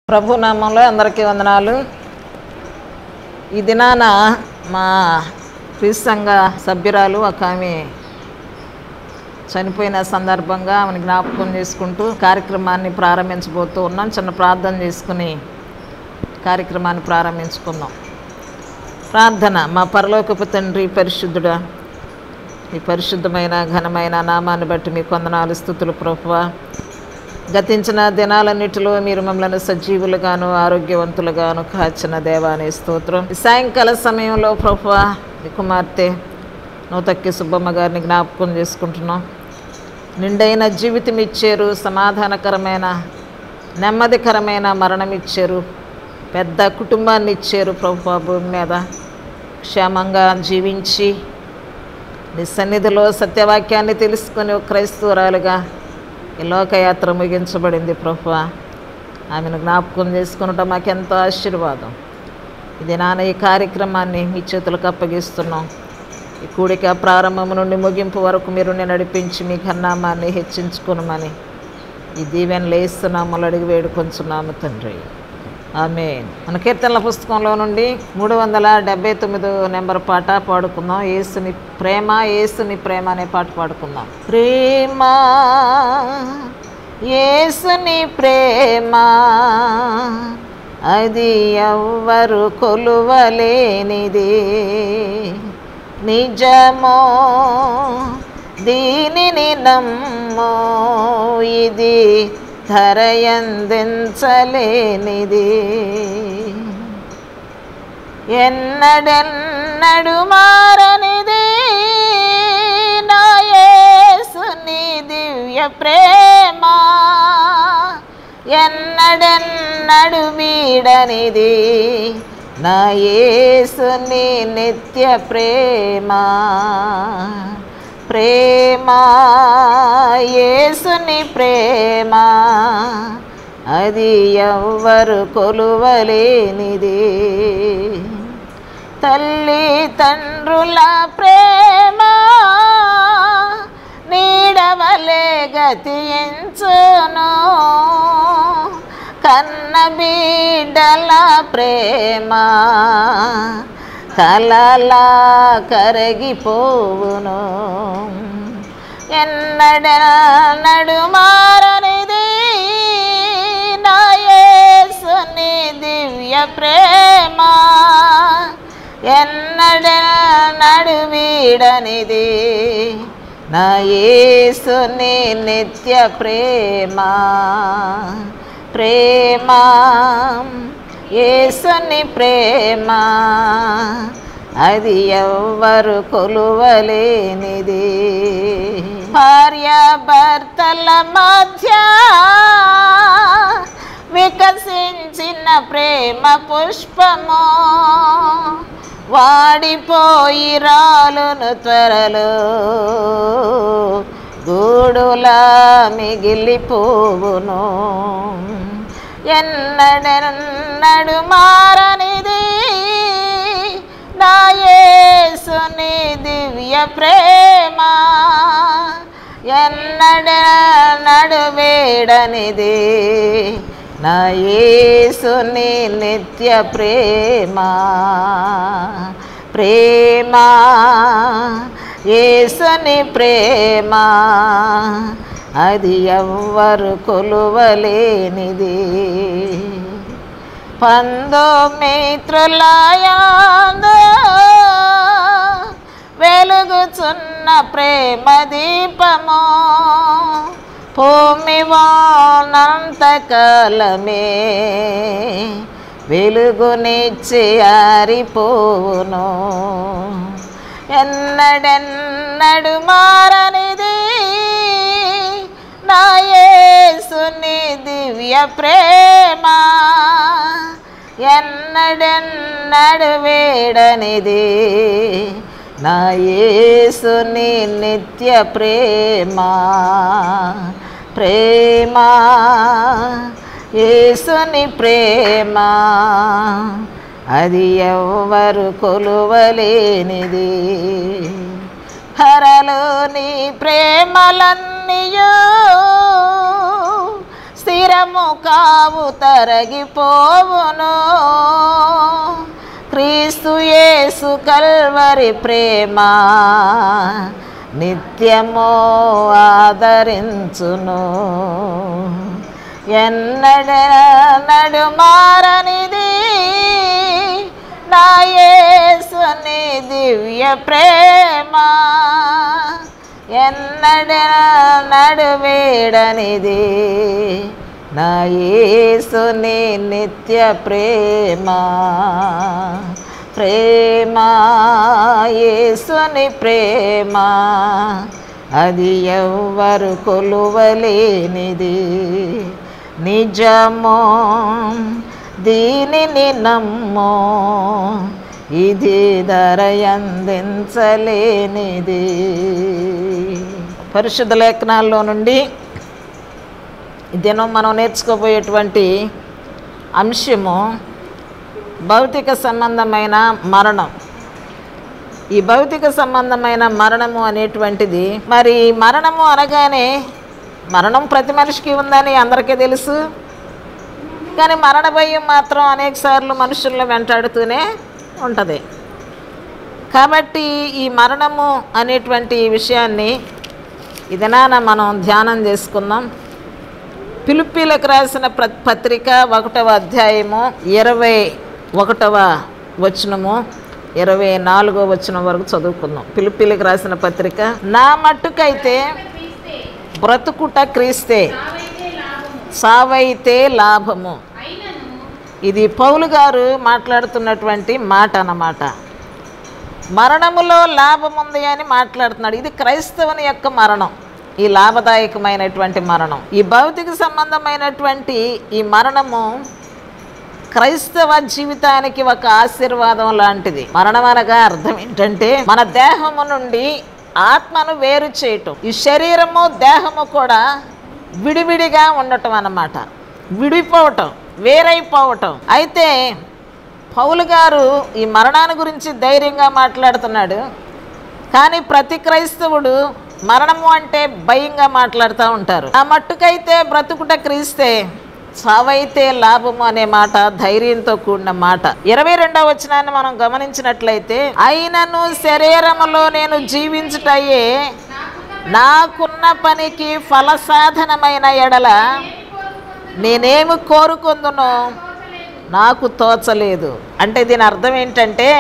ప్రభు నామంలో అందరికీ వందనాలు ఈ దినాన మా క్రీస్తు సంఘ సభ్యురాలు ఒక ఆమె చనిపోయిన సందర్భంగా ఆమెను జ్ఞాపకం చేసుకుంటూ కార్యక్రమాన్ని ప్రారంభించబోతూ ఉన్నాం చిన్న ప్రార్థన చేసుకుని కార్యక్రమాన్ని ప్రారంభించుకుందాం ప్రార్థన మా పరలోకపు తండ్రి పరిశుద్ధుడా ఈ పరిశుద్ధమైన ఘనమైన నామాన్ని బట్టి మీ కొందనాలు స్థుతులు ప్రభువా గతించిన దినాలన్నిటిలో మీరు మమ్మల్ని సజీవులుగాను ఆరోగ్యవంతులుగాను కాచిన దేవాని స్తోత్రం ఈ సాయంకాల సమయంలో ప్రభువా మీ కుమార్తె నూతక్కి సుబ్బమ్మ గారిని జ్ఞాపకం చేసుకుంటున్నాం నిండైన జీవితం ఇచ్చారు సమాధానకరమైన నెమ్మదికరమైన మరణం ఇచ్చారు పెద్ద కుటుంబాన్ని ఇచ్చారు ప్రభు భూమి మీద క్షేమంగా జీవించి నీ సన్నిధిలో సత్యవాక్యాన్ని తెలుసుకొని ఒక క్రైస్తవురాలుగా ఈ లోకయాత్ర ముగించబడింది ప్రభు ఆమెను జ్ఞాపకం చేసుకునటం మాకెంతో ఆశీర్వాదం ఇది నాన్న ఈ కార్యక్రమాన్ని మీ చేతులకు అప్పగిస్తున్నాం ఈ కూడిక ప్రారంభం నుండి ముగింపు వరకు మీరు నడిపించి మీ కన్నామాన్ని హెచ్చించుకునమని ఈ దీవెనలు వేస్తున్నాము అడిగి వేడుకొంచున్నాము తండ్రి ఆమె మన కీర్తనల పుస్తకంలో నుండి మూడు వందల డెబ్బై తొమ్మిదో నెంబర్ పాట పాడుకుందాం ఏసుని ప్రేమ ఏసుని ప్రేమ అనే పాట పాడుకుందాం ప్రేమ ఏసుని ప్రేమ అది ఎవ్వరు కొలువలేనిది నిజమో దీనిని నమ్మో ఇది ధరయందించలేనిది ఎన్నడెన్నడు మారనిది నా యేసుని దివ్య ప్రేమ ఎన్నడెన్నడు వీడనిది నా యేసుని నిత్య ప్రేమ ప్రేమ యేసుని ప్రేమ అది ఎవ్వరు కొలువలేనిది తల్లి తండ్రుల ప్రేమ నీడవలే గతించును కన్న బిడ్డల ప్రేమ కలలా కరగిపోవును ఎన్నడనడు మారనిది నా యేసుని దివ్య ప్రేమ ఎన్నడనడు వీడనిది నా యేసుని నిత్య ప్రేమ ప్రేమ యేసుని ప్రేమ అది ఎవ్వరు కొలువలేనిది భార్య భర్తల మధ్య వికసించిన ప్రేమ పుష్పము వాడిపోయి రాలును త్వరలో గూడులా మిగిలిపోవును ఎన్నడెన్నడు మారనిది నా యేసుని దివ్య ప్రేమ ఎన్నడెన్నడు వేడనిది నా యేసుని నిత్య ప్రేమ ప్రేమ యేసుని ప్రేమ అది ఎవ్వరు కొలువలేనిది పందో మిత్రులయాందో వెలుగుచున్న ప్రేమ దీపము భూమి వానంతకాలమే వెలుగునిచ్చి ఆరిపోవును ఎన్నడెన్నడు మారనిది నా యేసుని దివ్య ప్రేమ ఎన్నడెన్నడు వేడనిది నా యేసుని నిత్య ప్రేమ ప్రేమ యేసుని ప్రేమ అది ఎవ్వరు కొలువలేనిది హరలోని ప్రేమలన్నీయు స్థిరము కావు తరగిపోవును క్రీస్తు యేసు కల్వరి ప్రేమ నిత్యము ఆదరించును ఎన్నడ నడుమారనిది నా యేసుని దివ్య ప్రేమ ఎన్నడ నడువేడనిది నా యేసుని నిత్య ప్రేమ ప్రేమ యేసుని ప్రేమ అది ఎవ్వరు కొలువలేనిది నిజమో దీనిని నమ్మో ఇది ధరయందించలేనిది పరిశుద్ధ లేఖనాల్లో నుండి ఈ దినం మనం నేర్చుకోబోయేటువంటి అంశము భౌతిక సంబంధమైన మరణం ఈ భౌతిక సంబంధమైన మరణము అనేటువంటిది మరి మరణము అనగానే మరణం ప్రతి మనిషికి ఉందని అందరికీ తెలుసు కానీ మరణ భయం మాత్రం అనేక సార్లు మనుషులను వెంటాడుతూనే ఉంటుంది కాబట్టి ఈ మరణము అనేటువంటి విషయాన్ని ఇదనాన మనం ధ్యానం చేసుకుందాం పిలుపులకు రాసిన ప్ర పత్రిక ఒకటవ అధ్యాయము ఇరవై ఒకటవ వచనము ఇరవై నాలుగో వచనం వరకు చదువుకుందాం పిలుపులకు రాసిన పత్రిక నా మట్టుకైతే బ్రతుకుట క్రీస్తే సావైతే లాభము ఇది పౌలు గారు మాట్లాడుతున్నటువంటి మాట అన్నమాట మరణములో లాభం ఉంది అని మాట్లాడుతున్నాడు ఇది క్రైస్తవుని యొక్క మరణం ఈ లాభదాయకమైనటువంటి మరణం ఈ భౌతిక సంబంధమైనటువంటి ఈ మరణము క్రైస్తవ జీవితానికి ఒక ఆశీర్వాదం లాంటిది మరణం అనగా అర్థం ఏంటంటే మన దేహము నుండి ఆత్మను వేరు చేయటం ఈ శరీరము దేహము కూడా విడివిడిగా ఉండటం అన్నమాట విడిపోవటం వేరైపోవటం అయితే పౌలు గారు ఈ మరణాన్ని గురించి ధైర్యంగా మాట్లాడుతున్నాడు కానీ ప్రతి క్రైస్తవుడు మరణము అంటే భయంగా మాట్లాడుతూ ఉంటారు ఆ మట్టుకైతే బ్రతుకుట క్రీస్తే సావైతే లాభము అనే మాట ధైర్యంతో కూడిన మాట ఇరవై రెండవ వచనాన్ని మనం గమనించినట్లయితే అయినను శరీరములో నేను జీవించుటయే నాకున్న పనికి ఫలసాధనమైన ఎడల నేనేమి కోరుకుందునో నాకు తోచలేదు అంటే దీని అర్థం ఏంటంటే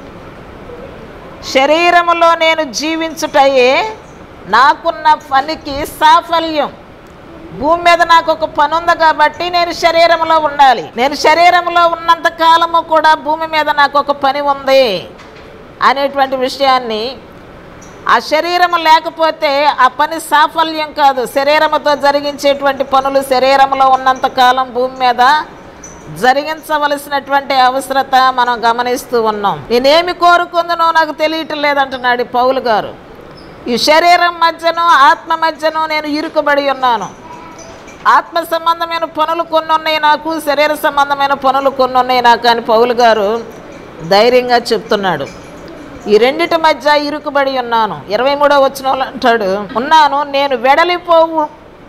శరీరములో నేను జీవించుటయే నాకున్న పనికి సాఫల్యం భూమి మీద నాకు ఒక పని ఉంది కాబట్టి నేను శరీరంలో ఉండాలి నేను శరీరంలో ఉన్నంత కాలము కూడా భూమి మీద నాకు ఒక పని ఉంది అనేటువంటి విషయాన్ని ఆ శరీరం లేకపోతే ఆ పని సాఫల్యం కాదు శరీరముతో జరిగించేటువంటి పనులు శరీరంలో ఉన్నంత కాలం భూమి మీద జరిగించవలసినటువంటి అవసరత మనం గమనిస్తూ ఉన్నాం నేనేమి కోరుకుందనో నాకు తెలియటం లేదంటున్నాడు ఈ పౌలు గారు ఈ శరీరం మధ్యను ఆత్మ మధ్యను నేను ఇరుకుబడి ఉన్నాను ఆత్మ సంబంధమైన పనులు కొన్ని ఉన్నాయి నాకు శరీర సంబంధమైన పనులు కొన్ని ఉన్నాయి నాకు అని పౌలు గారు ధైర్యంగా చెప్తున్నాడు ఈ రెండిటి మధ్య ఇరుకుబడి ఉన్నాను ఇరవై మూడో వచ్చిన అంటాడు ఉన్నాను నేను వెడలిపోవు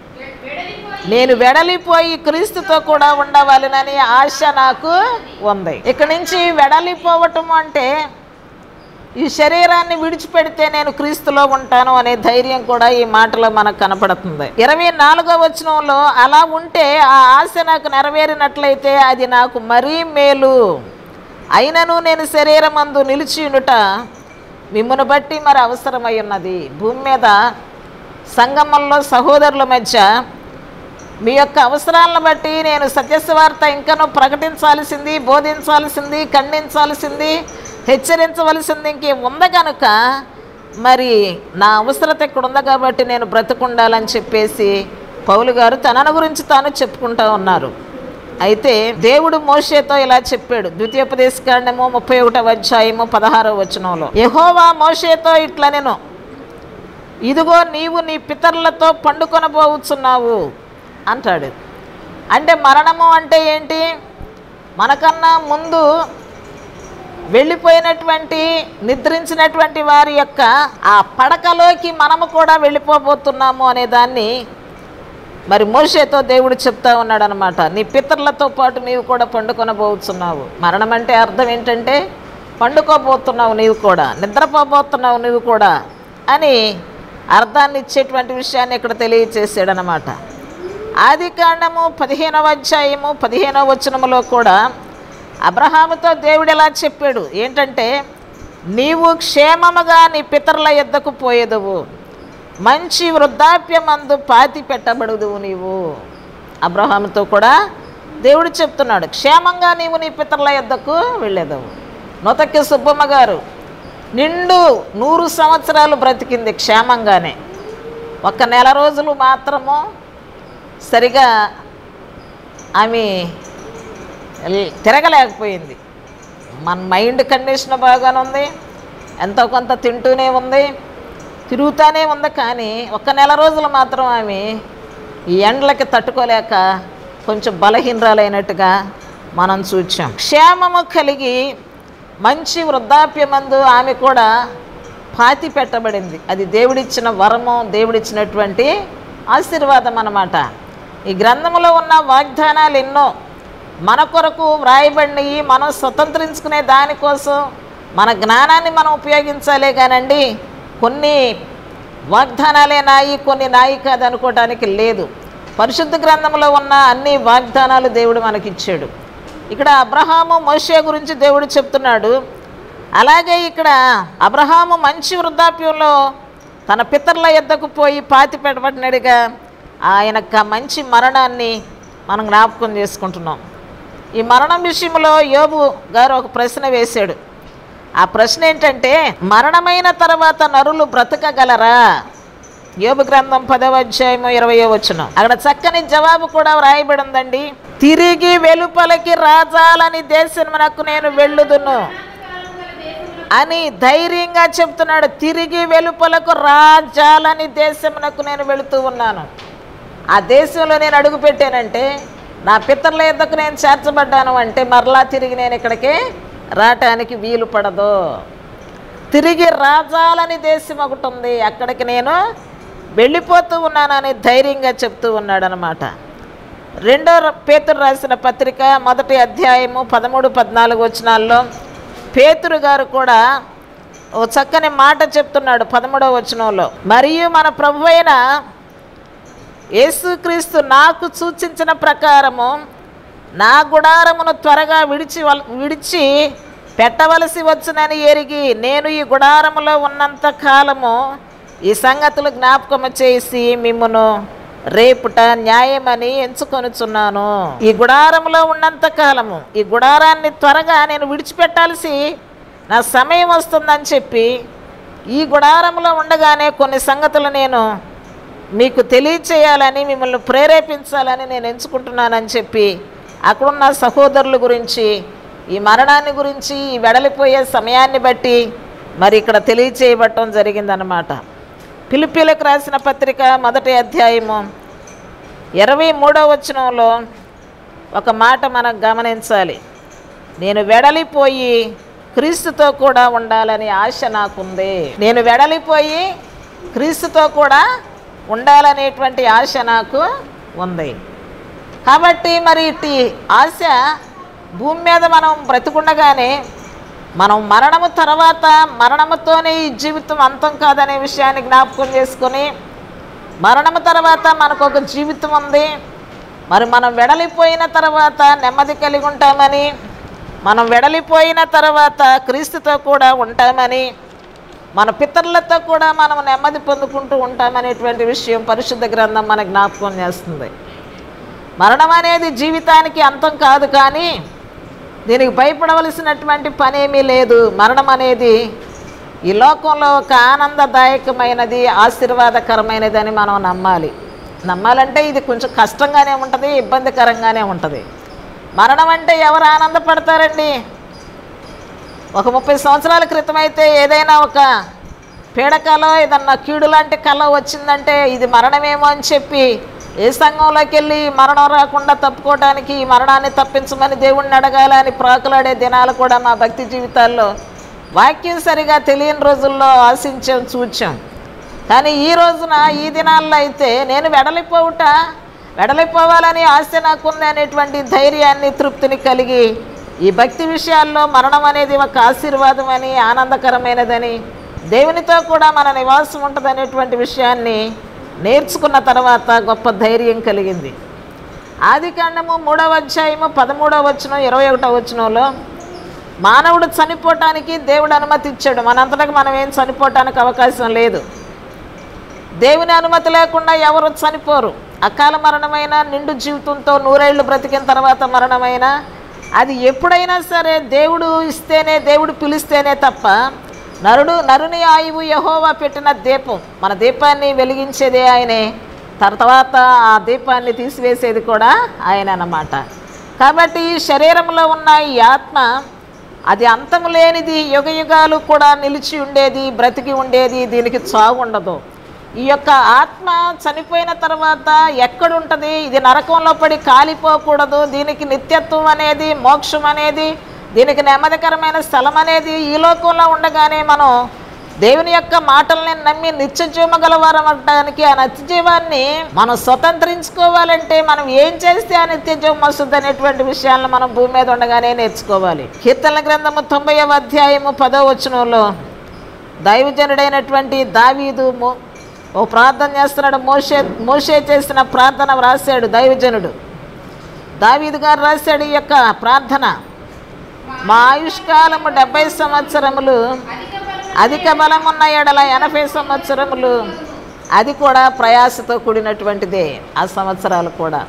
నేను వెడలిపోయి క్రీస్తుతో కూడా ఉండవాలనని ఆశ నాకు ఉంది ఇక్కడి నుంచి వెడలిపోవటం అంటే ఈ శరీరాన్ని విడిచిపెడితే నేను క్రీస్తులో ఉంటాను అనే ధైర్యం కూడా ఈ మాటలో మనకు కనపడుతుంది ఇరవై నాలుగో వచనంలో అలా ఉంటే ఆ ఆశ నాకు నెరవేరినట్లయితే అది నాకు మరీ మేలు అయినను నేను శరీరమందు నిలిచియునుట మిమ్మను బట్టి మరి అవసరమై ఉన్నది భూమి మీద సంగమంలో సహోదరుల మధ్య మీ యొక్క అవసరాలను బట్టి నేను సత్యస్వార్త ఇంకనూ ప్రకటించాల్సింది బోధించాల్సింది ఖండించాల్సింది హెచ్చరించవలసింది ఇంకే ఉంది కనుక మరి నా అవసరత ఇక్కడ ఉంది కాబట్టి నేను బ్రతుకుండాలని చెప్పేసి పౌలు గారు తనను గురించి తాను చెప్పుకుంటా ఉన్నారు అయితే దేవుడు మోషేతో ఇలా చెప్పాడు ద్వితీయోపదేశకాండము ముప్పై ఒకటవ అధ్యాయము పదహారవ వచనంలో యహోవా మోషేతో ఇట్లా నేను ఇదిగో నీవు నీ పితరులతో పండుకొనబోతున్నావు అంటాడు అంటే మరణము అంటే ఏంటి మనకన్నా ముందు వెళ్ళిపోయినటువంటి నిద్రించినటువంటి వారి యొక్క ఆ పడకలోకి మనము కూడా వెళ్ళిపోబోతున్నాము అనే దాన్ని మరి మోషేతో దేవుడు చెప్తా ఉన్నాడు అనమాట నీ పితరులతో పాటు నీవు కూడా పండుకొనబోతున్నావు మరణం అంటే అర్థం ఏంటంటే పండుకోబోతున్నావు నీవు కూడా నిద్రపోబోతున్నావు నీవు కూడా అని అర్థాన్ని ఇచ్చేటువంటి విషయాన్ని ఇక్కడ తెలియచేసాడనమాట ఆది కాండము పదిహేనవ అధ్యాయము పదిహేనవ వచనములో కూడా అబ్రహాముతో దేవుడు ఎలా చెప్పాడు ఏంటంటే నీవు క్షేమముగా నీ పితరుల ఎద్దకు పోయేదవు మంచి వృద్ధాప్యమందు పాతి పెట్టబడదువు నీవు అబ్రహాముతో కూడా దేవుడు చెప్తున్నాడు క్షేమంగా నీవు నీ పితరుల యొద్దకు వెళ్ళేదవు నొతక్కి సుబ్బమ్మ గారు నిండు నూరు సంవత్సరాలు బ్రతికింది క్షేమంగానే ఒక్క నెల రోజులు మాత్రము సరిగా ఆమె ఎల్- తిరగలేకపోయింది మన మైండ్ కండిషన్ బాగానే ఉంది ఎంతో కొంత తింటూనే ఉంది తిరుగుతూనే ఉంది కానీ ఒక నెల రోజులు మాత్రం ఆమె ఈ ఎండలకి తట్టుకోలేక కొంచెం బలహీనరాలైనట్టుగా మనం చూచాం క్షేమము కలిగి మంచి వృద్ధాప్యమందు ఆమె కూడా పాతి పెట్టబడింది అది దేవుడిచ్చిన వరము దేవుడిచ్చినటువంటి ఆశీర్వాదం అన్నమాట ఈ గ్రంథంలో ఉన్న వాగ్దానాలు ఎన్నో మన కొరకు వ్రాయబడినవి మనం స్వతంత్రించుకునే దానికోసం మన జ్ఞానాన్ని మనం ఉపయోగించాలే కానండి కొన్ని వాగ్దానాలే నాయి కొన్ని నాయి కాదు అనుకోవటానికి లేదు పరిశుద్ధ గ్రంథంలో ఉన్న అన్ని వాగ్దానాలు దేవుడు మనకిచ్చాడు ఇక్కడ అబ్రహాము మోషే గురించి దేవుడు చెప్తున్నాడు అలాగే ఇక్కడ అబ్రహాము మంచి వృద్ధాప్యంలో తన పితరుల ఎద్దకు పోయి పాతి పెట్టబడినట్టుగా ఆయన యొక్క మంచి మరణాన్ని మనం జ్ఞాపకం చేసుకుంటున్నాం ఈ మరణం విషయంలో యోబు గారు ఒక ప్రశ్న వేశాడు ఆ ప్రశ్న ఏంటంటే మరణమైన తర్వాత నరులు బ్రతకగలరా యోబు గ్రంథం పదవ అధ్యాయము ఇరవయో వచ్చును అక్కడ చక్కని జవాబు కూడా వ్రాయబడి ఉందండి తిరిగి వెలుపలకి రాజాలని దేశమునకు నేను వెళ్ళుదును అని ధైర్యంగా చెప్తున్నాడు తిరిగి వెలుపలకు రాజాలని దేశమునకు నేను వెళుతూ ఉన్నాను ఆ దేశంలో నేను అడుగు పెట్టానంటే నా పితరుల ఎద్దకు నేను చేర్చబడ్డాను అంటే మరలా తిరిగి నేను ఇక్కడికి రావటానికి వీలు పడదు తిరిగి రాజాలని దేశం ఒకటి ఉంది అక్కడికి నేను వెళ్ళిపోతూ ఉన్నానని ధైర్యంగా చెప్తూ ఉన్నాడనమాట రెండో ర- పేతురు రాసిన పత్రిక మొదటి అధ్యాయము పదమూడు పద్నాలుగు వచనాల్లో పేతురు గారు కూడా ఓ చక్కని మాట చెప్తున్నాడు పదమూడవ వచనంలో మరియు మన ప్రభు అయిన యేసుక్రీస్తు నాకు సూచించిన ప్రకారము నా గుడారమును త్వరగా విడిచి వల్- విడిచి పెట్టవలసి వచ్చునని ఎరిగి నేను ఈ గుడారములో ఉన్నంత కాలము ఈ సంగతులు జ్ఞాపకము చేసి మిమ్మును రేపుట న్యాయమని ఎంచుకొనుచున్నాను ఈ గుడారములో ఉన్నంత కాలము ఈ గుడారాన్ని త్వరగా నేను విడిచిపెట్టాల్సి నా సమయం వస్తుందని చెప్పి ఈ గుడారంలో ఉండగానే కొన్ని సంగతులు నేను మీకు తెలియచేయాలని మిమ్మల్ని ప్రేరేపించాలని నేను ఎంచుకుంటున్నానని చెప్పి అక్కడున్న సహోదరుల గురించి ఈ మరణాన్ని గురించి ఈ వెడలిపోయే సమయాన్ని బట్టి మరి ఇక్కడ తెలియచేయబట్టడం జరిగిందనమాట పిలిపిలకు రాసిన పత్రిక మొదటి అధ్యాయము ఇరవై మూడవ వచనంలో ఒక మాట మనం గమనించాలి నేను వెడలిపోయి క్రీస్తుతో కూడా ఉండాలని ఆశ నాకుంది నేను వెడలిపోయి క్రీస్తుతో కూడా ఉండాలనేటువంటి ఆశ నాకు ఉంది కాబట్టి మరి ఇట్టి ఆశ భూమి మీద మనం బ్రతికుండగానే మనం మరణము తర్వాత మరణముతోనే ఈ జీవితం అంతం కాదనే విషయాన్ని జ్ఞాపకం చేసుకొని మరణము తర్వాత మనకు ఒక జీవితం ఉంది మరి మనం వెడలిపోయిన తర్వాత నెమ్మది కలిగి ఉంటామని మనం వెడలిపోయిన తర్వాత క్రీస్తుతో కూడా ఉంటామని మన పితరులతో కూడా మనం నెమ్మది పొందుకుంటూ ఉంటామనేటువంటి విషయం పరిశుద్ధ గ్రంథం మనకు జ్ఞాపకం చేస్తుంది మరణం అనేది జీవితానికి అంతం కాదు కానీ దీనికి భయపడవలసినటువంటి పని ఏమీ లేదు మరణం అనేది ఈ లోకంలో ఒక ఆనందదాయకమైనది ఆశీర్వాదకరమైనది అని మనం నమ్మాలి నమ్మాలంటే ఇది కొంచెం కష్టంగానే ఉంటుంది ఇబ్బందికరంగానే ఉంటుంది మరణం అంటే ఎవరు ఆనందపడతారండి ఒక ముప్పై సంవత్సరాల క్రితం అయితే ఏదైనా ఒక పీడకలో ఏదన్నా కీడు లాంటి కళ వచ్చిందంటే ఇది మరణమేమో అని చెప్పి ఏ సంఘంలోకి వెళ్ళి ఈ మరణం రాకుండా తప్పుకోవడానికి ఈ మరణాన్ని తప్పించమని దేవుణ్ణి అడగాలని ప్రాకులాడే దినాలు కూడా మా భక్తి జీవితాల్లో వాక్యం సరిగా తెలియని రోజుల్లో ఆశించాం చూచాం కానీ ఈ రోజున ఈ దినాల్లో అయితే నేను వెడలిపోవుట వెడలిపోవాలని ఆశ నాకుంది అనేటువంటి ధైర్యాన్ని తృప్తిని కలిగి ఈ భక్తి విషయాల్లో మరణం అనేది ఒక ఆశీర్వాదం అని ఆనందకరమైనదని దేవునితో కూడా మన నివాసం ఉంటుందనేటువంటి విషయాన్ని నేర్చుకున్న తర్వాత గొప్ప ధైర్యం కలిగింది ఆది కాండము మూడవ అధ్యాయము పదమూడవ వచనం ఇరవై ఒకటవ వచనంలో మానవుడు చనిపోవటానికి దేవుడు అనుమతి ఇచ్చాడు మనంతటకు మనం ఏం చనిపోవటానికి అవకాశం లేదు దేవుని అనుమతి లేకుండా ఎవరు చనిపోరు అకాల మరణమైన నిండు జీవితంతో నూరేళ్లు బ్రతికిన తర్వాత మరణమైన అది ఎప్పుడైనా సరే దేవుడు ఇస్తేనే దేవుడు పిలిస్తేనే తప్ప నరుడు నరుని ఆయువు యహోవా పెట్టిన దీపం మన దీపాన్ని వెలిగించేదే ఆయనే తర్వాత ఆ దీపాన్ని తీసివేసేది కూడా ఆయన అన్నమాట కాబట్టి ఈ శరీరంలో ఉన్న ఈ ఆత్మ అది అంతము లేనిది యుగ యుగాలు కూడా నిలిచి ఉండేది బ్రతికి ఉండేది దీనికి చావు ఉండదు ఈ యొక్క ఆత్మ చనిపోయిన తర్వాత ఎక్కడుంటుంది ఇది నరకంలో పడి కాలిపోకూడదు దీనికి నిత్యత్వం అనేది మోక్షం అనేది దీనికి నెమ్మదికరమైన స్థలం అనేది ఈ లోకంలో ఉండగానే మనం దేవుని యొక్క మాటల్ని నమ్మి నిత్య జీవము గలవారం అనడానికి ఆ నిత్య జీవాన్ని మనం స్వతంత్రించుకోవాలంటే మనం ఏం చేస్తే ఆ నిత్య జీవం వస్తుంది అనేటువంటి విషయాలను మనం భూమి మీద ఉండగానే నేర్చుకోవాలి కీర్తన గ్రంథము తొంభైవ అధ్యాయము పదో వచనంలో దైవజనుడైనటువంటి దావీదు మో- ఓ ప్రార్థన చేస్తున్నాడు మోషే మోషే చేసిన ప్రార్థన వ్రాసాడు దైవజనుడు దావీదు గారు రాశాడు ఈ యొక్క ప్రార్థన మా ఆయుష్కాలము డెబ్బై సంవత్సరములు అధిక బలం ఉన్న ఎడల ఎనభై సంవత్సరములు అది కూడా ప్రయాసతో కూడినటువంటిదే ఆ సంవత్సరాలు కూడా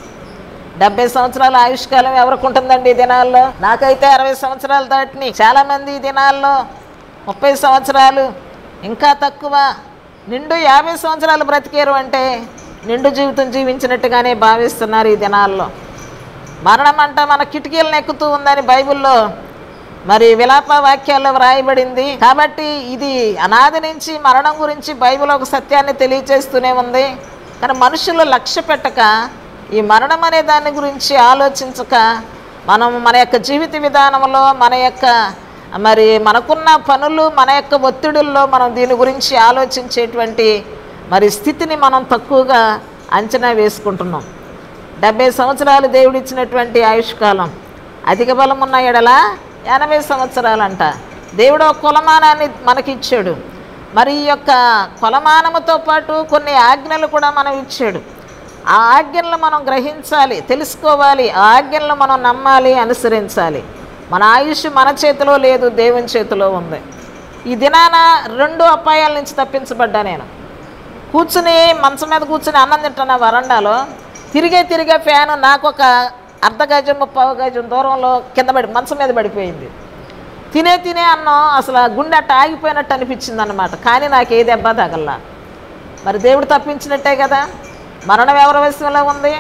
డెబ్బై సంవత్సరాల ఆయుష్కాలం ఎవరికి ఉంటుందండి ఈ దినాల్లో నాకైతే అరవై సంవత్సరాలు దాటిని చాలామంది ఈ దినాల్లో ముప్పై సంవత్సరాలు ఇంకా తక్కువ నిండు యాభై సంవత్సరాలు బ్రతికారు అంటే నిండు జీవితం జీవించినట్టుగానే భావిస్తున్నారు ఈ దినాల్లో మరణం అంట మన కిటికీలను ఎక్కుతూ ఉందని బైబిల్లో మరి విలాప వాక్యాల్లో వ్రాయబడింది కాబట్టి ఇది అనాది నుంచి మరణం గురించి బైబిల్ ఒక సత్యాన్ని తెలియచేస్తూనే ఉంది కానీ మనుషులు లక్ష్య పెట్టక ఈ మరణం అనే దాని గురించి ఆలోచించక మనం మన యొక్క జీవిత విధానంలో మన యొక్క మరి మనకున్న పనులు మన యొక్క ఒత్తిడుల్లో మనం దీని గురించి ఆలోచించేటువంటి మరి స్థితిని మనం తక్కువగా అంచనా వేసుకుంటున్నాం డెబ్బై సంవత్సరాలు దేవుడు ఇచ్చినటువంటి ఆయుష్కాలం అధిక బలం ఉన్న ఎడల ఎనభై సంవత్సరాలంట దేవుడు ఒక కులమానాన్ని మనకి ఇచ్చాడు మరి ఈ యొక్క కులమానముతో పాటు కొన్ని ఆజ్ఞలు కూడా మనం ఇచ్చాడు ఆ ఆజ్ఞలను మనం గ్రహించాలి తెలుసుకోవాలి ఆ ఆజ్ఞలను మనం నమ్మాలి అనుసరించాలి మన ఆయుష్ మన చేతిలో లేదు దేవుని చేతిలో ఉంది ఈ దినాన రెండు అపాయాల నుంచి తప్పించబడ్డా నేను కూర్చుని మంచం మీద కూర్చుని అన్నం తింటున్న వరండాలో తిరిగే తిరిగే ఫ్యాను నాకు ఒక అర్ధ గజం ముప్పావు గజం దూరంలో కింద పడి మంచం మీద పడిపోయింది తినే తినే అన్నం అసలు ఆ గుండె అట్ట ఆగిపోయినట్టు అనిపించింది అనమాట కానీ నాకు ఏ దెబ్బ తగల్లా మరి దేవుడు తప్పించినట్టే కదా మరణం ఎవరి వశంలో ఉంది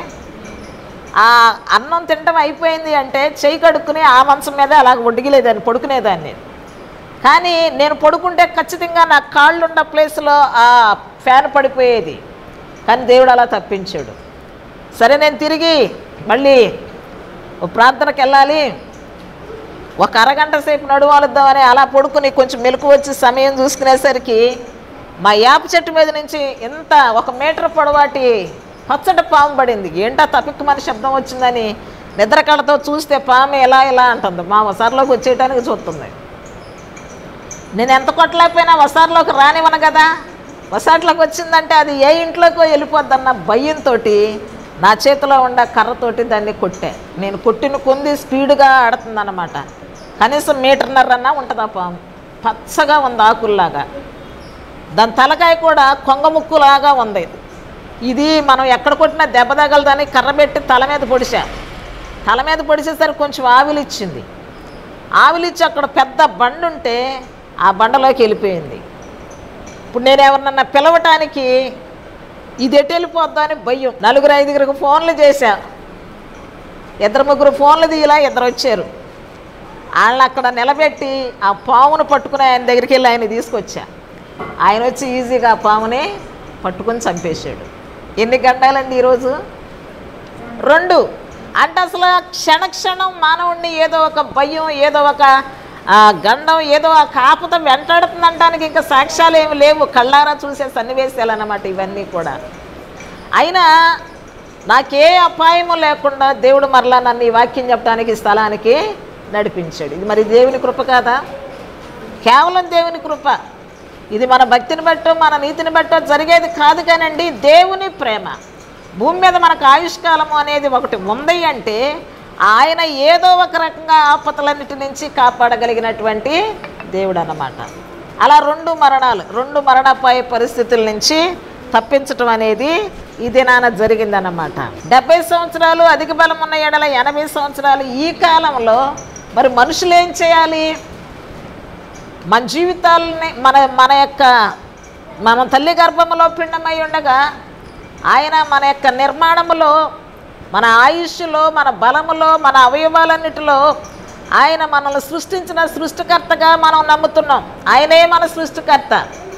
ఆ అన్నం తినడం అయిపోయింది అంటే చెయ్యి కడుక్కుని ఆ మంచం మీద అలా ఒడిగిలేదాన్ని పడుకునేదాన్ని కానీ నేను పడుకుంటే ఖచ్చితంగా నా కాళ్ళు ఉన్న ప్లేస్లో ఆ ఫ్యాన్ పడిపోయేది కానీ దేవుడు అలా తప్పించాడు సరే నేను తిరిగి మళ్ళీ ఓ ప్రాంతానికి వెళ్ళాలి ఒక అరగంట సేపు నడువాలుద్దామని అలా పడుకుని కొంచెం మెలకు వచ్చి సమయం చూసుకునేసరికి మా యాప చెట్టు మీద నుంచి ఎంత ఒక మీటర్ పొడవాటి పచ్చటి పాము పడింది ఏంటా తపిక్కుమని శబ్దం వచ్చిందని నిద్ర కళ్ళతో చూస్తే పాము ఎలా ఇలా అంటుంది మా వసారిలోకి వచ్చేయటానికి చూస్తుంది నేను ఎంత కొట్టలేకపోయినా వసారిలోకి రానివ్వను కదా వసాట్లోకి వచ్చిందంటే అది ఏ ఇంట్లోకో వెళ్ళిపోద్దన్న భయంతో నా చేతిలో ఉన్న కర్రతోటి దాన్ని కొట్టా నేను కొట్టిన కొంది స్పీడ్గా ఆడుతుందన్నమాట కనీసం మీటర్నరన్నా ఉంటుంది ఆ పాము పచ్చగా ఉంది ఆకుల్లాగా దాని తలకాయ కూడా కొంగ ముక్కులాగా ఉంది ఇది మనం ఎక్కడ కొట్టినా దెబ్బ తగలదని కర్ర పెట్టి తల మీద పొడిచా తల మీద పొడిచేసరికి కొంచెం ఆవిలి ఇచ్చింది ఆవిలిచ్చి అక్కడ పెద్ద బండ ఉంటే ఆ బండలోకి వెళ్ళిపోయింది ఇప్పుడు నేను ఎవరినన్నా పిలవటానికి ఇది ఎటు వెళ్ళిపోద్దా అని భయం నలుగురు ఐదుగురికి ఫోన్లు చేశా ఇద్దరు ముగ్గురు ఫోన్లు తీయలా ఇద్దరు వచ్చారు వాళ్ళని అక్కడ నిలబెట్టి ఆ పామును పట్టుకుని ఆయన దగ్గరికి వెళ్ళి ఆయన తీసుకొచ్చా ఆయన వచ్చి ఈజీగా ఆ పాముని పట్టుకుని చంపేశాడు ఎన్ని గంటలండి ఈరోజు రెండు అంటే అసలు క్షణ క్షణం మానవుడిని ఏదో ఒక భయం ఏదో ఒక ఆ, గండం ఏదో ఆ కాపుత వెంటాడుతుందంటానికి ఇంకా సాక్ష్యాలు ఏమి లేవు కళ్ళారా చూసే సన్నివేశాలు అన్నమాట ఇవన్నీ కూడా అయినా నాకే అపాయము లేకుండా దేవుడు మరలా నన్ను ఈ వాక్యం చెప్పడానికి ఈ స్థలానికి నడిపించాడు ఇది మరి దేవుని కృప కాదా కేవలం దేవుని కృప ఇది మన భక్తిని బట్టో మన నీతిని బట్టో జరిగేది కాదు కానండి దేవుని ప్రేమ భూమి మీద మనకు ఆయుష్కాలము అనేది ఒకటి ఉంది అంటే ఆయన ఏదో ఒక రకంగా ఆపదలన్నిటి నుంచి కాపాడగలిగినటువంటి దేవుడు అన్నమాట అలా రెండు మరణాలు రెండు మరణపాయ పరిస్థితుల నుంచి తప్పించటం అనేది ఈ దినాన జరిగిందన్నమాట డెబ్బై సంవత్సరాలు అధిక బలం ఉన్న ఎడల ఎనభై సంవత్సరాలు ఈ కాలంలో మరి మనుషులు ఏం చేయాలి మన జీవితాలని మన మన యొక్క మనం తల్లి గర్భములో పిండమై ఉండగా ఆయన మన యొక్క నిర్మాణములో మన ఆయుష్లో మన బలములో మన అవయవాలన్నిటిలో ఆయన మనల్ని సృష్టించిన సృష్టికర్తగా మనం నమ్ముతున్నాం ఆయనే మన సృష్టికర్త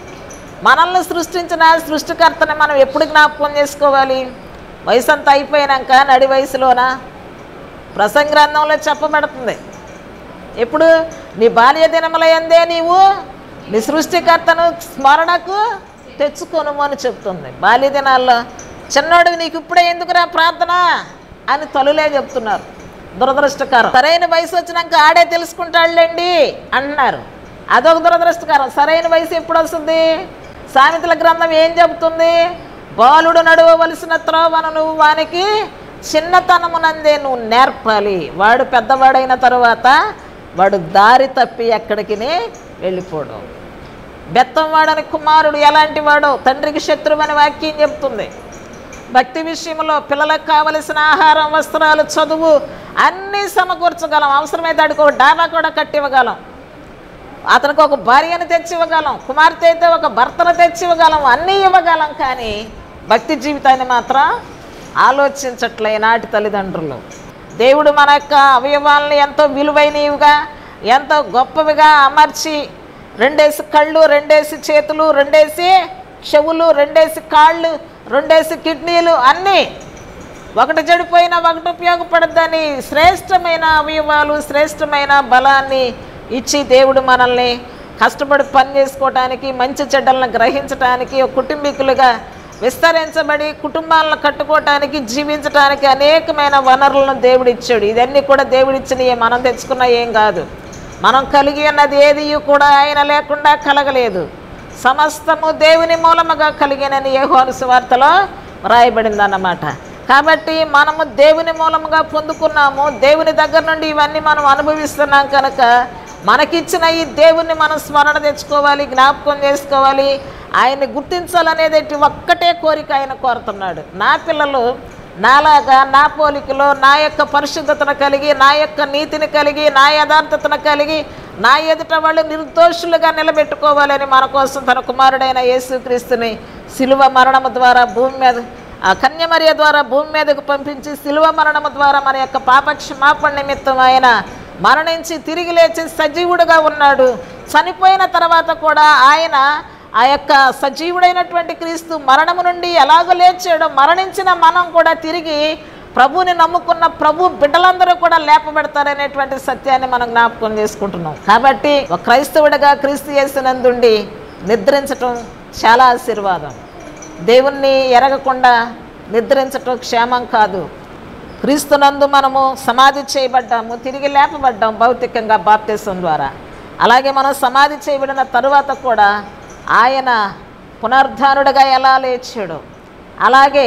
మనల్ని సృష్టించిన సృష్టికర్తని మనం ఎప్పుడు జ్ఞాపకం చేసుకోవాలి వయసు అంతా అయిపోయినాక నడి వయసులోన ప్రసంగ గ్రంథంలో చెప్పబడుతుంది ఇప్పుడు నీ బాల్య దినముల ఎందే నీవు నీ సృష్టికర్తను స్మరణకు తెచ్చుకొను అని చెప్తుంది బాల్య దినాల్లో చిన్నోడు నీకు ఇప్పుడే ఎందుకురా ప్రార్థన అని తొలులే చెప్తున్నారు దురదృష్టకరం సరైన వయసు వచ్చినాక ఆడే తెలుసుకుంటాడులేండి అంటున్నారు అదొక దురదృష్టకరం సరైన వయసు ఎప్పుడు వస్తుంది సామెతల గ్రంథం ఏం చెబుతుంది బాలుడు నడవవలసిన త్రోవను నువ్వు వానికి చిన్నతనమునందే నువ్వు నేర్పాలి వాడు పెద్దవాడైన తరువాత వాడు దారి తప్పి ఎక్కడికి వెళ్ళిపోవడం బెత్తం వాడని కుమారుడు ఎలాంటి వాడో తండ్రికి శత్రువు అని వాక్యం చెప్తుంది భక్తి విషయంలో పిల్లలకు కావలసిన ఆహారం వస్త్రాలు చదువు అన్నీ సమకూర్చగలం అవసరమైతే అడిగి ఒక డాబా కూడా కట్టివ్వగలం అతనికి ఒక భార్యను తెచ్చి ఇవ్వగలం కుమార్తె అయితే ఒక భర్తను తెచ్చి ఇవ్వగలం అన్నీ ఇవ్వగలం కానీ భక్తి జీవితాన్ని మాత్రం ఆలోచించట్లే నాటి తల్లిదండ్రులు దేవుడు మన యొక్క అవయవాల్ని ఎంతో విలువైనవిగా ఎంతో గొప్పవిగా అమర్చి రెండేసి కళ్ళు రెండేసి చేతులు రెండేసి చెవులు రెండేసి కాళ్ళు రెండేసి కిడ్నీలు అన్నీ ఒకటి చెడిపోయినా ఒకటి ఉపయోగపడద్దని శ్రేష్టమైన అవయవాలు శ్రేష్టమైన బలాన్ని ఇచ్చి దేవుడు మనల్ని కష్టపడి పని చేసుకోవటానికి మంచి చెడ్డలను గ్రహించటానికి ఒక కుటుంబీకులుగా విస్తరించబడి కుటుంబాలను కట్టుకోవటానికి జీవించటానికి అనేకమైన వనరులను దేవుడు ఇచ్చాడు ఇవన్నీ కూడా దేవుడిచ్చినవి మనం తెచ్చుకున్న ఏం కాదు మనం కలిగి ఉన్నది ఏది కూడా ఆయన లేకుండా కలగలేదు సమస్తము దేవుని మూలముగా కలిగినని యెహోవా సువార్తలో రాయబడింది అన్నమాట కాబట్టి మనము దేవుని మూలముగా పొందుకున్నాము దేవుని దగ్గర నుండి ఇవన్నీ మనం అనుభవిస్తున్నాం కనుక మనకిచ్చిన ఈ దేవుణ్ణి మనం స్మరణ తెచ్చుకోవాలి జ్ఞాపకం చేసుకోవాలి ఆయన్ని గుర్తించాలనేది ఒక్కటే కోరిక ఆయన కోరుతున్నాడు నా పిల్లలు నాలాగా నా పోలికలో నా యొక్క పరిశుద్ధతను కలిగి నా యొక్క నీతిని కలిగి నా యథార్థతను కలిగి నా ఎదుట వాళ్ళు నిర్దోషులుగా నిలబెట్టుకోవాలని మన కోసం తన కుమారుడైన యేసుక్రీస్తుని శిలువ మరణము ద్వారా భూమి మీద ఆ కన్యమర్య ద్వారా భూమి మీదకు పంపించి శిలువ మరణము ద్వారా మన యొక్క పాప క్షమాపణ నిమిత్తం ఆయన మరణించి తిరిగి లేచి సజీవుడుగా ఉన్నాడు చనిపోయిన తర్వాత కూడా ఆయన ఆ యొక్క సజీవుడైనటువంటి క్రీస్తు మరణము నుండి ఎలాగో లేచాడో మరణించిన మనం కూడా తిరిగి ప్రభువుని నమ్ముకున్న ప్రభు బిడ్డలందరూ కూడా లేపబెడతారనేటువంటి సత్యాన్ని మనం జ్ఞాపకం చేసుకుంటున్నాం కాబట్టి ఒక క్రైస్తవుడిగా క్రీస్తు చేసినందుండి నిద్రించటం చాలా ఆశీర్వాదం దేవుణ్ణి ఎరగకుండా నిద్రించటం క్షేమం కాదు క్రీస్తునందు మనము సమాధి చేయబడ్డాము తిరిగి లేపబడ్డాం భౌతికంగా బాప్తీసం ద్వారా అలాగే మనం సమాధి చేయబడిన తరువాత కూడా ఆయన పునరుద్ధానుడిగా ఎలా లేచాడు అలాగే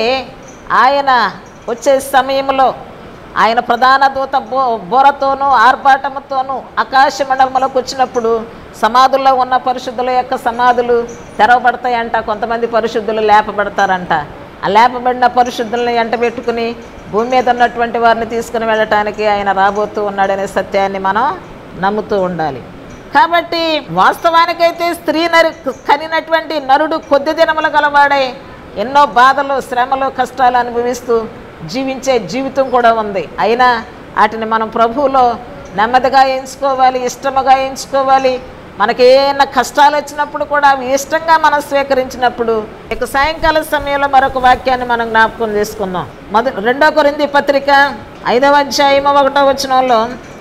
ఆయన వచ్చే సమయంలో ఆయన ప్రధాన దూత బో బోరతోనూ ఆర్భాటముతోనూ ఆకాశ మండలంలోకి వచ్చినప్పుడు సమాధుల్లో ఉన్న పరిశుద్ధుల యొక్క సమాధులు తెరవబడతాయంట కొంతమంది పరిశుద్ధులు లేపబడతారంట ఆ లేపబడిన పరిశుద్ధులను ఎంట పెట్టుకుని భూమి మీద ఉన్నటువంటి వారిని తీసుకుని వెళ్ళటానికి ఆయన రాబోతూ ఉన్నాడనే సత్యాన్ని మనం నమ్ముతూ ఉండాలి కాబట్టి వాస్తవానికైతే స్త్రీ నరి కనినటువంటి నరుడు కొద్ది దినములు గలవాడే ఎన్నో బాధలు శ్రమలు కష్టాలు అనుభవిస్తూ జీవించే జీవితం కూడా ఉంది అయినా వాటిని మనం ప్రభువులో నెమ్మదిగా ఎంచుకోవాలి ఇష్టముగా ఎంచుకోవాలి మనకి ఏమైనా కష్టాలు వచ్చినప్పుడు కూడా అవి ఇష్టంగా మనం స్వీకరించినప్పుడు ఇక సాయంకాల సమయంలో మరొక వాక్యాన్ని మనం జ్ఞాపకం చేసుకుందాం మొదటి రెండో కొరింది పత్రిక ఐదవ అధ్యాయం ఒకటో వచనంలో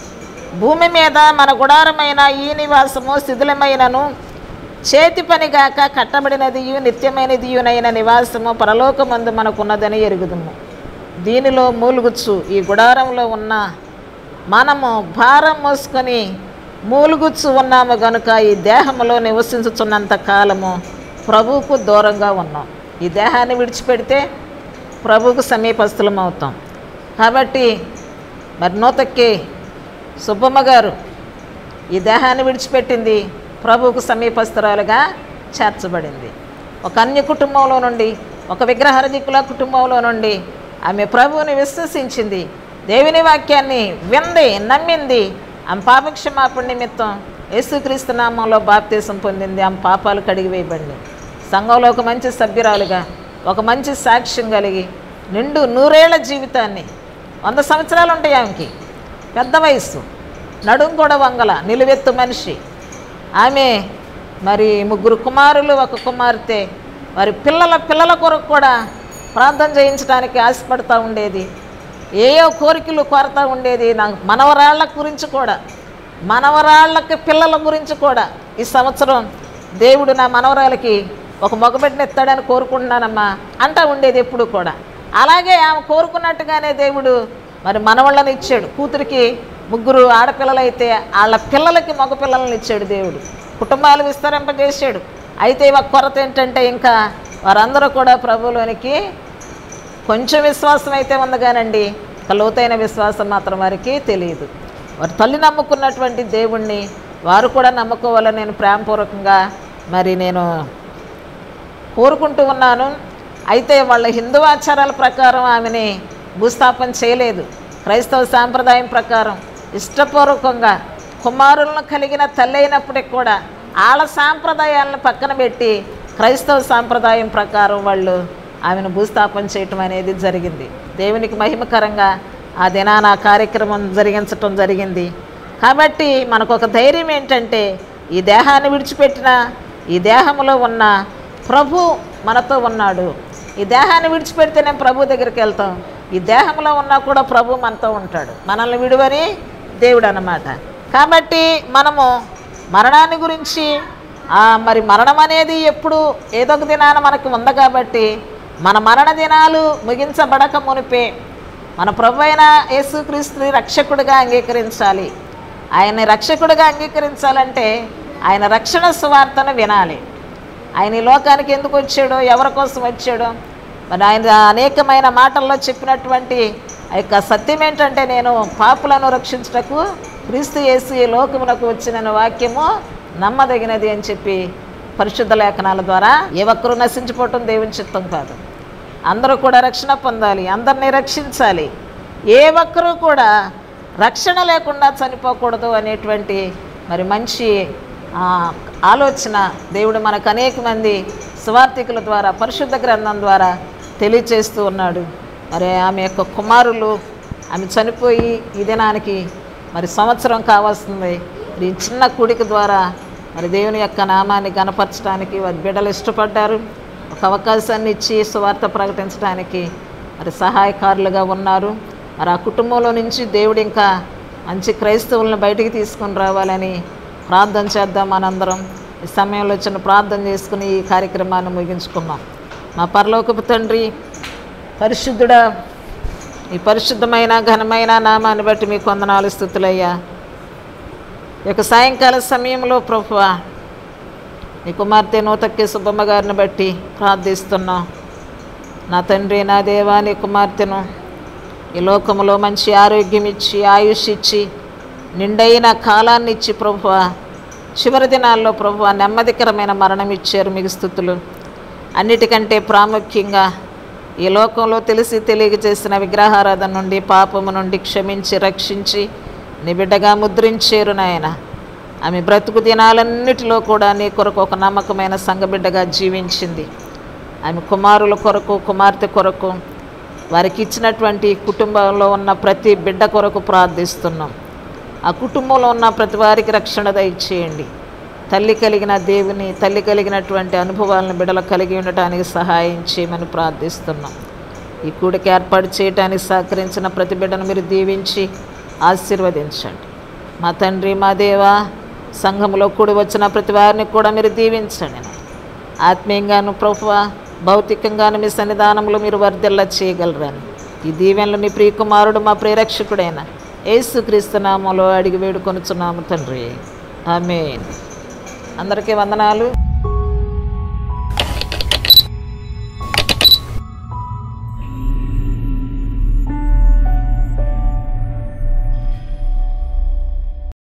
భూమి మీద మన గుడారమైన ఈ నివాసము శిథిలమైనను చేతి పనిగాక కట్టబడినదియు నిత్యమైనదియునైన నివాసము పరలోకమందు మనకున్నదని ఎరుగుదుము దీనిలో మూలుగుచ్చు ఈ గుడారంలో ఉన్న మనము భారం మోసుకొని మూలుగుచ్చు ఉన్నాము గనుక ఈ దేహంలో నివసించుచున్నంత కాలము ప్రభువుకు దూరంగా ఉన్నాం ఈ దేహాన్ని విడిచిపెడితే ప్రభువుకు సమీపస్తులం అవుతాం కాబట్టి మరి నూతక్కి సుబ్బమ్మ గారు ఈ దేహాన్ని విడిచిపెట్టింది ప్రభువుకు సమీపస్తురాలుగా చేర్చబడింది ఒక అన్య కుటుంబంలో నుండి ఒక విగ్రహారధికుల కుటుంబంలో నుండి ఆమె ప్రభువుని విశ్వసించింది దేవుని వాక్యాన్ని వింది నమ్మింది ఆమె పాపక్షమాపణ నిమిత్తం యేసుక్రీస్తు నామంలో బాప్తీసం పొందింది ఆమె పాపాలు కడిగివేయబడింది సంఘంలో ఒక మంచి సభ్యురాలుగా ఒక మంచి సాక్ష్యం కలిగి నిండు నూరేళ్ల జీవితాన్ని వంద సంవత్సరాలు ఉంటాయి ఆమెకి పెద్ద వయస్సు నడుం కూడా వంగల నిలువెత్తు మనిషి ఆమె మరి ముగ్గురు కుమారులు ఒక కుమార్తె వారి పిల్లల పిల్లల కొరకు కూడా ప్రార్థన చేయించడానికి ఆశపడుతూ ఉండేది ఏయో కోరికలు కోరుతూ ఉండేది నా మనవరాళ్ళ గురించి కూడా మనవరాళ్ళకి పిల్లల గురించి కూడా ఈ సంవత్సరం దేవుడు నా మనవరాలకి ఒక మగబిడ్డను ఎత్తాడని కోరుకుంటున్నానమ్మా అంటా ఉండేది ఎప్పుడు కూడా అలాగే ఆమె కోరుకున్నట్టుగానే దేవుడు మరి మనవాళ్ళని ఇచ్చాడు కూతురికి ముగ్గురు ఆడపిల్లలైతే వాళ్ళ పిల్లలకి మగ పిల్లల్ని ఇచ్చాడు దేవుడు కుటుంబాలు విస్తరింపజేశాడు అయితే ఒక కొరత ఏంటంటే ఇంకా వారందరూ కూడా ప్రభువులోనికి కొంచెం విశ్వాసం అయితే ఉంది కానండి ఒక లోతైన విశ్వాసం మాత్రం వారికి తెలియదు వారు తల్లి నమ్ముకున్నటువంటి దేవుణ్ణి వారు కూడా నమ్ముకోవాలని నేను ప్రేమపూర్వకంగా మరి నేను కోరుకుంటూ ఉన్నాను అయితే వాళ్ళ హిందూ ఆచారాల ప్రకారం ఆమెని భూస్థాపన చేయలేదు క్రైస్తవ సాంప్రదాయం ప్రకారం ఇష్టపూర్వకంగా కుమారులను కలిగిన తల్లి అయినప్పటికి కూడా వాళ్ళ సాంప్రదాయాలను పక్కన పెట్టి క్రైస్తవ సాంప్రదాయం ప్రకారం వాళ్ళు ఆమెను భూస్థాపన చేయటం అనేది జరిగింది దేవునికి మహిమకరంగా ఆ దినాన ఆ కార్యక్రమం జరిగించటం జరిగింది కాబట్టి మనకు ఒక ధైర్యం ఏంటంటే ఈ దేహాన్ని విడిచిపెట్టిన ఈ దేహంలో ఉన్న ప్రభు మనతో ఉన్నాడు ఈ దేహాన్ని విడిచిపెడితేనే ప్రభు దగ్గరికి వెళ్తాం ఈ దేహంలో ఉన్నా కూడా ప్రభు మనతో ఉంటాడు మనల్ని విడువని దేవుడు అన్నమాట కాబట్టి మనము మరణాన్ని గురించి ఆ, మరి మరణం అనేది ఎప్పుడు ఏదో ఒక దినాన మనకు ఉంది కాబట్టి మన మరణ దినాలు ముగించబడక మునిపే మన ప్రభు అయిన యేసుక్రీస్తుని రక్షకుడిగా అంగీకరించాలి ఆయన్ని రక్షకుడిగా అంగీకరించాలంటే ఆయన రక్షణ సువార్తను వినాలి ఆయన ఈ లోకానికి ఎందుకు వచ్చాడో ఎవరి కోసం వచ్చాడో మరి ఆయన అనేకమైన మాటల్లో చెప్పినటువంటి ఆ యొక్క సత్యం ఏంటంటే నేను పాపులను రక్షించుటకు క్రీస్తు యేసు ఈ లోకమునకు వచ్చిన వాక్యము నమ్మదగినది అని చెప్పి పరిశుద్ధ లేఖనాల ద్వారా ఏ ఒక్కరూ నశించిపోవటం దేవుని చిత్తం కాదు అందరూ కూడా రక్షణ పొందాలి అందరినీ రక్షించాలి ఏ ఒక్కరూ కూడా రక్షణ లేకుండా చనిపోకూడదు అనేటువంటి మరి మంచి ఆ, ఆలోచన దేవుడు మనకు అనేక మంది సువార్థికుల ద్వారా పరిశుద్ధ గ్రంథం ద్వారా తెలియచేస్తూ ఉన్నాడు మరి ఆమె యొక్క కుమారులు ఆమె చనిపోయి ఈ దినానికి మరి సంవత్సరం కావాల్సింది మరి ఈ చిన్న కూడిక ద్వారా మరి దేవుని యొక్క నామాన్ని గనపరచడానికి వారి బిడ్డలు ఇష్టపడ్డారు ఒక అవకాశాన్ని ఇచ్చి సువార్త ప్రకటించడానికి మరి సహాయకారులుగా ఉన్నారు మరి ఆ కుటుంబంలో నుంచి దేవుడు ఇంకా మంచి క్రైస్తవులను బయటికి తీసుకొని రావాలని ప్రార్థన చేద్దాం మనందరం ఈ సమయంలో చిన్న ప్రార్థన చేసుకుని ఈ కార్యక్రమాన్ని ముగించుకుందాం మా పరలోకపు తండ్రి పరిశుద్ధుడా ఈ పరిశుద్ధమైన ఘనమైన నామాన్ని బట్టి మీకు వందనాలు స్థుతులయ్యా ఈ యొక్క సాయంకాల సమయంలో ప్రభువా నీ కుమార్తె నూతక్కి సుబ్బమ్మ గారిని బట్టి ప్రార్థిస్తున్నాం నా తండ్రి నా దేవా నీ కుమార్తెను ఈ లోకంలో మంచి ఆరోగ్యం ఇచ్చి ఆయుష్ ఇచ్చి నిండైన కాలాన్ని ఇచ్చి ప్రభువా చివరి దినాల్లో ప్రభువా నెమ్మదికరమైన మరణం ఇచ్చారు మీకు స్థుతులు అన్నిటికంటే ప్రాముఖ్యంగా ఈ లోకంలో తెలిసి తెలియక చేసిన విగ్రహారాధన నుండి పాపము నుండి క్షమించి రక్షించి నీ బిడ్డగా ముద్రించారు నాయన ఆమె బ్రతుకు దినాలన్నిటిలో కూడా నీ కొరకు ఒక నమ్మకమైన సంఘబిడ్డగా జీవించింది ఆమె కుమారుల కొరకు కుమార్తె కొరకు వారికి ఇచ్చినటువంటి కుటుంబంలో ఉన్న ప్రతి బిడ్డ కొరకు ప్రార్థిస్తున్నాం ఆ కుటుంబంలో ఉన్న ప్రతి వారికి రక్షణ దయచేయండి తల్లి కలిగిన దేవుని తల్లి కలిగినటువంటి అనుభవాలను బిడలు కలిగి ఉండటానికి సహాయం చేయమని ప్రార్థిస్తున్నాం ఈ కూడికి ఏర్పాటు చేయడానికి సహకరించిన ప్రతి బిడ్డను మీరు దీవించి ఆశీర్వదించండి మా తండ్రి మా దేవా సంఘంలో కూడి వచ్చిన ప్రతి వారిని కూడా మీరు దీవించండి నాయన. ఆత్మీయంగాను ప్రభువ భౌతికంగాను మీ సన్నిధానంలో మీరు వర్ధిల్ల చేయగలరని ఈ దీవెనలు నీ ప్రియకుమారుడు మా ప్రియరక్షకుడైన యేసుక్రీస్తు నామంలో అడిగి వేడుకొనుచున్నాము తండ్రి ఆమె అందరికీ వందనాలు